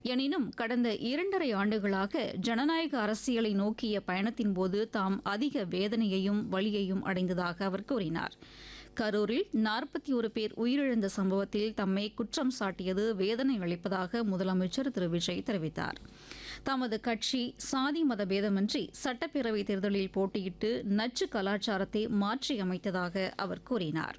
எனினும் கடந்த இரண்டரை ஆண்டுகளாக ஜனநாயக அரசியலை நோக்கிய பயணத்தின் போது தாம் அதிக வேதனையையும் வலியையும் அடைந்ததாக அவர் கூறினார் கரூரில் நாற்பத்தி ஒரு பேர் உயிரிழந்த சம்பவத்தில் தம்மை குற்றம் சாட்டியது வேதனை அளிப்பதாக முதலமைச்சர் திரு விஜய் தெரிவித்தார் தமது கட்சி சாதி மத பேதமின்றி சட்டப்பேரவைத் தேர்தலில் போட்டியிட்டு நச்சு கலாச்சாரத்தை மாற்றியமைத்ததாக அவர் கூறினார்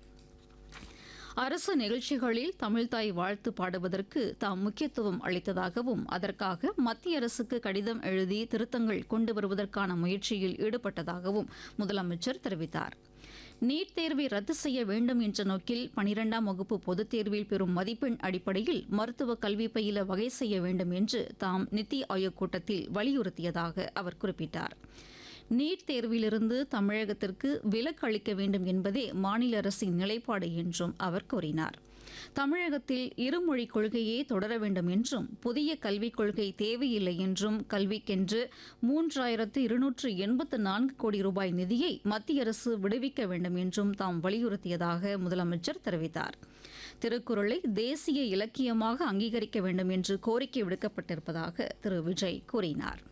அரசு நிகழ்ச்சிகளில் தமிழ்தாய் வாழ்த்து பாடுவதற்கு தாம் முக்கியத்துவம் அளித்ததாகவும் அதற்காக மத்திய அரசுக்கு கடிதம் எழுதி திருத்தங்கள் கொண்டு வருவதற்கான முயற்சியில் ஈடுபட்டதாகவும் முதலமைச்சர் தெரிவித்தார் நீட் தேர்வை ரத்து செய்ய வேண்டும் என்ற நோக்கில் பனிரெண்டாம் வகுப்பு பொதுத் தேர்வில் பெறும் மதிப்பெண் அடிப்படையில் மருத்துவ கல்வி பயில வகை செய்ய வேண்டும் என்று தாம் நித்தி ஆயோக் கூட்டத்தில் வலியுறுத்தியதாக அவர் குறிப்பிட்டார் நீட் தேர்விலிருந்து தமிழகத்திற்கு விலக்கு அளிக்க வேண்டும் என்பதே மாநில அரசின் நிலைப்பாடு என்றும் அவர் கூறினார் தமிழகத்தில் இருமொழி கொள்கையே தொடர வேண்டும் என்றும் புதிய கல்விக் கொள்கை தேவையில்லை என்றும் கல்விக்கென்று மூன்றாயிரத்து இருநூற்று எண்பத்து நான்கு கோடி ரூபாய் நிதியை மத்திய அரசு விடுவிக்க வேண்டும் என்றும் தாம் வலியுறுத்தியதாக முதலமைச்சர் தெரிவித்தார் திருக்குறளை தேசிய இலக்கியமாக அங்கீகரிக்க வேண்டும் என்று கோரிக்கை விடுக்கப்பட்டிருப்பதாக திரு விஜய் கூறினார்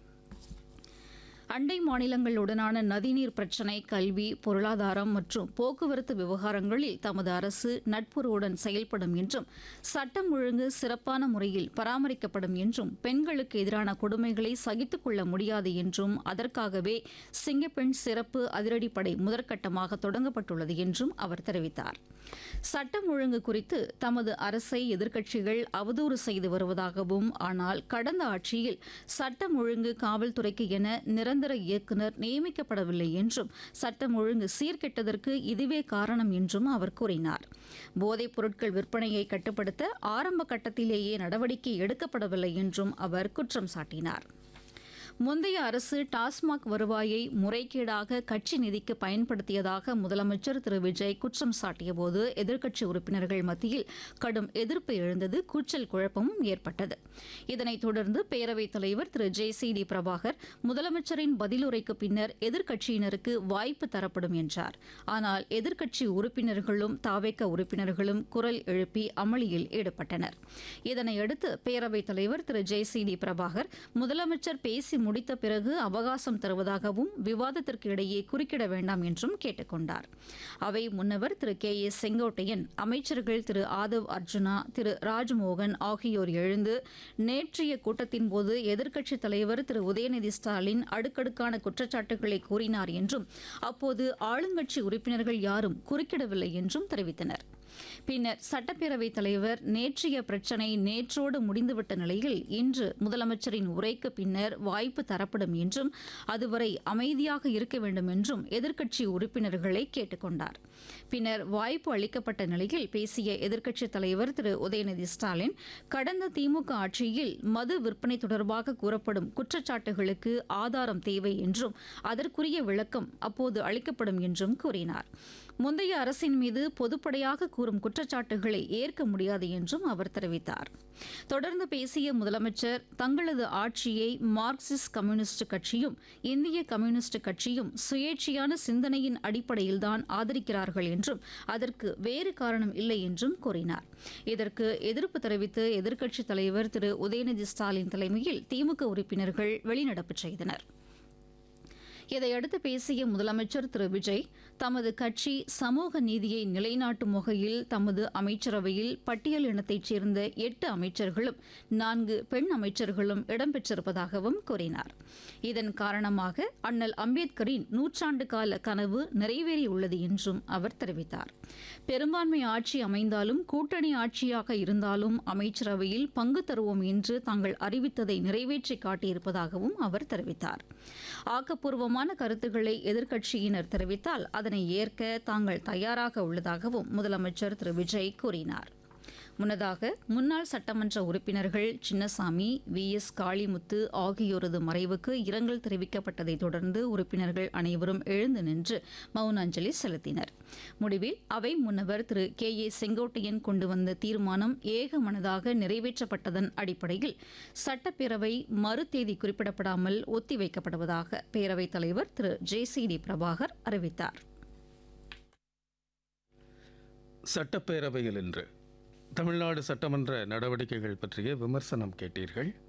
அண்டை மாநிலங்களுடனான நதிநீர் பிரச்சினை கல்வி பொருளாதாரம் மற்றும் போக்குவரத்து விவகாரங்களில் தமது அரசு நட்புறவுடன் செயல்படும் என்றும் சட்டம் ஒழுங்கு சிறப்பான முறையில் பராமரிக்கப்படும் என்றும் பெண்களுக்கு எதிரான கொடுமைகளை சகித்துக் கொள்ள முடியாது என்றும் அதற்காகவே சிங்கப்பெண் சிறப்பு அதிரடிப்படை முதற்கட்டமாக தொடங்கப்பட்டுள்ளது என்றும் அவர் தெரிவித்தார் சட்டம் ஒழுங்கு குறித்து தமது அரசை எதிர்க்கட்சிகள் அவதூறு செய்து வருவதாகவும் ஆனால் கடந்த ஆட்சியில் சட்டம் ஒழுங்கு காவல்துறைக்கு என நிரந்தர இயக்குநர் நியமிக்கப்படவில்லை என்றும் சட்டம் ஒழுங்கு சீர்கெட்டதற்கு இதுவே காரணம் என்றும் அவர் கூறினார் போதைப் பொருட்கள் விற்பனையை கட்டுப்படுத்த ஆரம்ப கட்டத்திலேயே நடவடிக்கை எடுக்கப்படவில்லை என்றும் அவர் குற்றம் சாட்டினார் முந்தைய அரசு டாஸ்மாக் வருவாயை முறைகேடாக கட்சி நிதிக்கு பயன்படுத்தியதாக முதலமைச்சர் திரு விஜய் குற்றம் சாட்டியபோது எதிர்க்கட்சி உறுப்பினர்கள் மத்தியில் கடும் எதிர்ப்பு எழுந்தது கூச்சல் குழப்பமும் ஏற்பட்டது இதனைத் தொடர்ந்து பேரவைத் தலைவர் திரு ஜே சி டி பிரபாகர் முதலமைச்சரின் பதிலுரைக்கு பின்னர் எதிர்க்கட்சியினருக்கு வாய்ப்பு தரப்படும் என்றார் ஆனால் எதிர்க்கட்சி உறுப்பினர்களும் தாவேக்க உறுப்பினர்களும் குரல் எழுப்பி அமளியில் ஈடுபட்டனர் இதனையடுத்து பேரவைத் தலைவர் திரு ஜே சி டி பிரபாகர் முதலமைச்சர் பேசி முடித்த பிறகு அவகாசம் தருவதாகவும் விவாதத்திற்கு இடையே குறுக்கிட வேண்டாம் என்றும் கேட்டுக் கொண்டார் அவை முன்னவர் திரு கே ஏ செங்கோட்டையன் அமைச்சர்கள் திரு ஆதவ் அர்ஜுனா திரு ராஜ்மோகன் ஆகியோர் எழுந்து நேற்றைய கூட்டத்தின் போது எதிர்க்கட்சித் தலைவர் திரு உதயநிதி ஸ்டாலின் அடுக்கடுக்கான குற்றச்சாட்டுகளை கூறினார் என்றும் அப்போது ஆளுங்கட்சி உறுப்பினர்கள் யாரும் குறுக்கிடவில்லை என்றும் தெரிவித்தனர் பின்னர் சட்டப்பேரவைத் தலைவர் நேற்றைய பிரச்சினை நேற்றோடு முடிந்துவிட்ட நிலையில் இன்று முதலமைச்சரின் உரைக்கு பின்னர் வாய்ப்பு தரப்படும் என்றும் அதுவரை அமைதியாக இருக்க வேண்டும் என்றும் எதிர்க்கட்சி உறுப்பினர்களை கேட்டுக்கொண்டார் பின்னர் வாய்ப்பு அளிக்கப்பட்ட நிலையில் பேசிய எதிர்க்கட்சித் தலைவர் திரு உதயநிதி ஸ்டாலின் கடந்த திமுக ஆட்சியில் மது விற்பனை தொடர்பாக கூறப்படும் குற்றச்சாட்டுகளுக்கு ஆதாரம் தேவை என்றும் அதற்குரிய விளக்கம் அப்போது அளிக்கப்படும் என்றும் கூறினார் முந்தைய அரசின் மீது பொதுப்படையாக கூறும் குற்றச்சாட்டுகளை ஏற்க முடியாது என்றும் அவர் தெரிவித்தார் தொடர்ந்து பேசிய முதலமைச்சர் தங்களது ஆட்சியை மார்க்சிஸ்ட் கம்யூனிஸ்ட் கட்சியும் இந்திய கம்யூனிஸ்ட் கட்சியும் சுயேட்சையான சிந்தனையின் அடிப்படையில்தான் ஆதரிக்கிறார்கள் என்றும் அதற்கு வேறு காரணம் இல்லை என்றும் கூறினார் இதற்கு எதிர்ப்பு தெரிவித்து எதிர்க்கட்சித் தலைவர் திரு உதயநிதி ஸ்டாலின் தலைமையில் திமுக உறுப்பினர்கள் வெளிநடப்பு செய்தனர் இதையடுத்து பேசிய முதலமைச்சர் திரு விஜய் தமது கட்சி சமூக நீதியை நிலைநாட்டும் வகையில் தமது அமைச்சரவையில் பட்டியல் இனத்தைச் சேர்ந்த எட்டு அமைச்சர்களும் நான்கு பெண் அமைச்சர்களும் இடம்பெற்றிருப்பதாகவும் கூறினார் இதன் காரணமாக அண்ணல் அம்பேத்கரின் நூற்றாண்டு கால கனவு நிறைவேறியுள்ளது என்றும் அவர் தெரிவித்தார் பெரும்பான்மை ஆட்சி அமைந்தாலும் கூட்டணி ஆட்சியாக இருந்தாலும் அமைச்சரவையில் பங்கு தருவோம் என்று தாங்கள் அறிவித்ததை நிறைவேற்றி காட்டியிருப்பதாகவும் அவர் தெரிவித்தார் ஆக்கப்பூர்வமான கருத்துக்களை எதிர்க்கட்சியினர் தெரிவித்தால் அதனை ஏற்க தாங்கள் தயாராக உள்ளதாகவும் முதலமைச்சர் திரு விஜய் கூறினார் முன்னதாக முன்னாள் சட்டமன்ற உறுப்பினர்கள் சின்னசாமி வி எஸ் காளிமுத்து ஆகியோரது மறைவுக்கு இரங்கல் தெரிவிக்கப்பட்டதை தொடர்ந்து உறுப்பினர்கள் அனைவரும் எழுந்து நின்று மௌன அஞ்சலி செலுத்தினர் முடிவில் அவை முன்னவர் திரு கே ஏ செங்கோட்டையன் கொண்டு வந்த தீர்மானம் ஏகமனதாக நிறைவேற்றப்பட்டதன் அடிப்படையில் சட்டப்பேரவை மறு தேதி குறிப்பிடப்படாமல் ஒத்திவைக்கப்படுவதாக பேரவைத் தலைவர் திரு ஜே சி டி பிரபாகர் அறிவித்தார் சட்டப்பேரவையில் இன்று தமிழ்நாடு சட்டமன்ற நடவடிக்கைகள் பற்றிய விமர்சனம் கேட்டீர்கள்